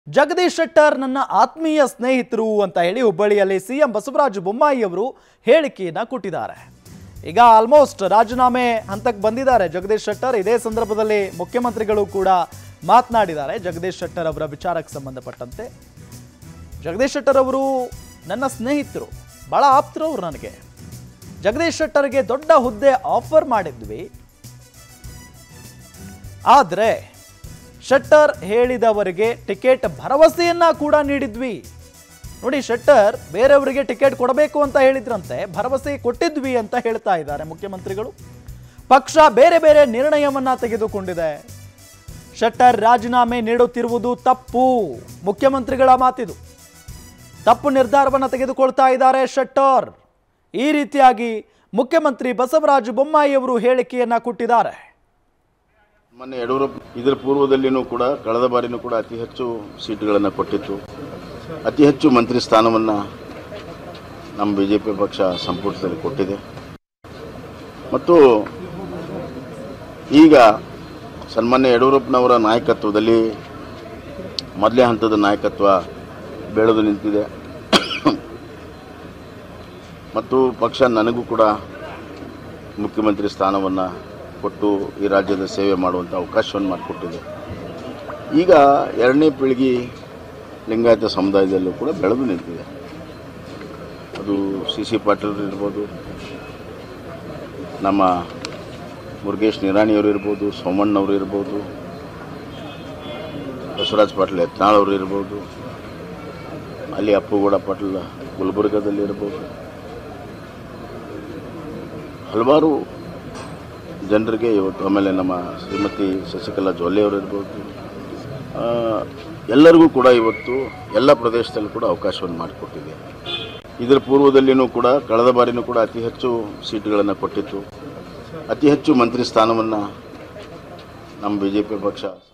ಜಗದೀಶ್ ಶೆಟ್ಟರ್ ನನ್ನ ಆತ್ಮೀಯ ಸ್ನೇಹಿತರು ಅಂತ ಹೇಳಿ ಹುಬ್ಬಳ್ಳಿಯಲ್ಲಿ ಸಿಎಂ ಬಸವರಾಜ ಬೊಮ್ಮಾಯಿ ಅವರು ಹೇಳಿಕೆಯನ್ನ ಕೊಟ್ಟಿದ್ದಾರೆ ಈಗ ಆಲ್ಮೋಸ್ಟ್ ರಾಜೀನಾಮೆ ಹಂತಕ್ಕೆ ಬಂದಿದ್ದಾರೆ ಜಗದೀಶ್ ಶೆಟ್ಟರ್ ಇದೇ ಸಂದರ್ಭದಲ್ಲಿ ಮುಖ್ಯಮಂತ್ರಿಗಳು ಕೂಡ ಮಾತನಾಡಿದ್ದಾರೆ ಜಗದೀಶ್ ಶೆಟ್ಟರ್ ಅವರ ವಿಚಾರಕ್ಕೆ ಸಂಬಂಧಪಟ್ಟಂತೆ ಜಗದೀಶ್ ಶೆಟ್ಟರ್ ಅವರು ನನ್ನ ಸ್ನೇಹಿತರು ಬಹಳ ಆಪ್ತರು ಅವರು ನನಗೆ ಜಗದೀಶ್ ಶೆಟ್ಟರ್ಗೆ ದೊಡ್ಡ ಹುದ್ದೆ ಆಫರ್ ಮಾಡಿದ್ವಿ ಆದರೆ ಶೆಟ್ಟರ್ ಹೇಳಿದವರಿಗೆ ಟಿಕೆಟ್ ಭರವಸೆಯನ್ನ ಕೂಡ ನೀಡಿದ್ವಿ ನೋಡಿ ಶೆಟ್ಟರ್ ಬೇರೆಯವರಿಗೆ ಟಿಕೆಟ್ ಕೊಡಬೇಕು ಅಂತ ಹೇಳಿದ್ರಂತೆ ಭರವಸೆ ಕೊಟ್ಟಿದ್ವಿ ಅಂತ ಹೇಳ್ತಾ ಇದ್ದಾರೆ ಮುಖ್ಯಮಂತ್ರಿಗಳು ಪಕ್ಷ ಬೇರೆ ಬೇರೆ ನಿರ್ಣಯವನ್ನ ತೆಗೆದುಕೊಂಡಿದೆ ಶೆಟ್ಟರ್ ರಾಜೀನಾಮೆ ನೀಡುತ್ತಿರುವುದು ತಪ್ಪು ಮುಖ್ಯಮಂತ್ರಿಗಳ ಮಾತಿದು ತಪ್ಪು ನಿರ್ಧಾರವನ್ನು ತೆಗೆದುಕೊಳ್ತಾ ಇದ್ದಾರೆ ಶೆಟ್ಟರ್ ಈ ರೀತಿಯಾಗಿ ಮುಖ್ಯಮಂತ್ರಿ ಬಸವರಾಜ ಬೊಮ್ಮಾಯಿ ಅವರು ಹೇಳಿಕೆಯನ್ನ ಕೊಟ್ಟಿದ್ದಾರೆ ಮೊನ್ನೆ ಯಡಿಯೂರಪ್ಪ ಇದರ ಪೂರ್ವದಲ್ಲಿನೂ ಕೂಡ ಕಳೆದ ಬಾರಿನೂ ಕೂಡ ಅತಿ ಹೆಚ್ಚು ಸೀಟುಗಳನ್ನು ಕೊಟ್ಟಿತ್ತು ಅತಿ ಹೆಚ್ಚು ಮಂತ್ರಿ ಸ್ಥಾನವನ್ನು ನಮ್ಮ ಬಿ ಜೆ ಪಿ ಪಕ್ಷ ಸಂಪುಟದಲ್ಲಿ ಕೊಟ್ಟಿದೆ ಮತ್ತು ಈಗ ಸನ್ಮಾನ್ಯ ಯಡಿಯೂರಪ್ಪನವರ ನಾಯಕತ್ವದಲ್ಲಿ ಮೊದಲೇ ಹಂತದ ನಾಯಕತ್ವ ಬೆಳೆದು ನಿಂತಿದೆ ಮತ್ತು ಪಕ್ಷ ನನಗೂ ಕೂಡ ಮುಖ್ಯಮಂತ್ರಿ ಸ್ಥಾನವನ್ನು ಕೊಟ್ಟು ಈ ರಾಜ್ಯದ ಸೇವೆ ಮಾಡುವಂಥ ಅವಕಾಶವನ್ನು ಮಾಡಿಕೊಟ್ಟಿದೆ ಈಗ ಎರಡನೇ ಪೀಳಿಗೆ ಲಿಂಗಾಯತ ಸಮುದಾಯದಲ್ಲೂ ಕೂಡ ಬೆಳೆದು ನಿಂತಿದೆ ಅದು ಸಿ ಸಿ ಪಾಟೀಲ್ ಇರ್ಬೋದು ನಮ್ಮ ಮುರುಗೇಶ್ ನಿರಾಣಿಯವರು ಇರ್ಬೋದು ಸೋಮಣ್ಣವರು ಇರ್ಬೋದು ಬಸವರಾಜ್ ಪಾಟೀಲ್ ಯತ್ನಾಳ್ ಅವರು ಇರ್ಬೋದು ಅಲ್ಲಿ ಅಪ್ಪುಗೌಡ ಪಾಟೀಲ್ ಗುಲ್ಬರ್ಗದಲ್ಲಿ ಇರ್ಬೋದು ಹಲವಾರು ಜನರಿಗೆ ಇವತ್ತು ಆಮೇಲೆ ನಮ್ಮ ಶ್ರೀಮತಿ ಶಶಿಕಲಾ ಜೊಲ್ಲೆ ಅವರು ಇರ್ಬೋದು ಆ, ಎಲ್ಲರಿಗೂ ಕೂಡ ಇವತ್ತು ಎಲ್ಲ ಪ್ರದೇಶದಲ್ಲೂ ಕೂಡ ಅವಕಾಶವನ್ನು ಮಾಡಿಕೊಟ್ಟಿದೆ ಇದರ ಪೂರ್ವದಲ್ಲಿನೂ ಕೂಡ ಕಳೆದ ಬಾರಿನೂ ಕೂಡ ಅತಿ ಹೆಚ್ಚು ಸೀಟುಗಳನ್ನು ಕೊಟ್ಟಿತ್ತು ಅತಿ ಹೆಚ್ಚು ಮಂತ್ರಿ ಸ್ಥಾನವನ್ನು ನಮ್ಮ ಬಿ ಜೆ ಪಿ ಪಕ್ಷ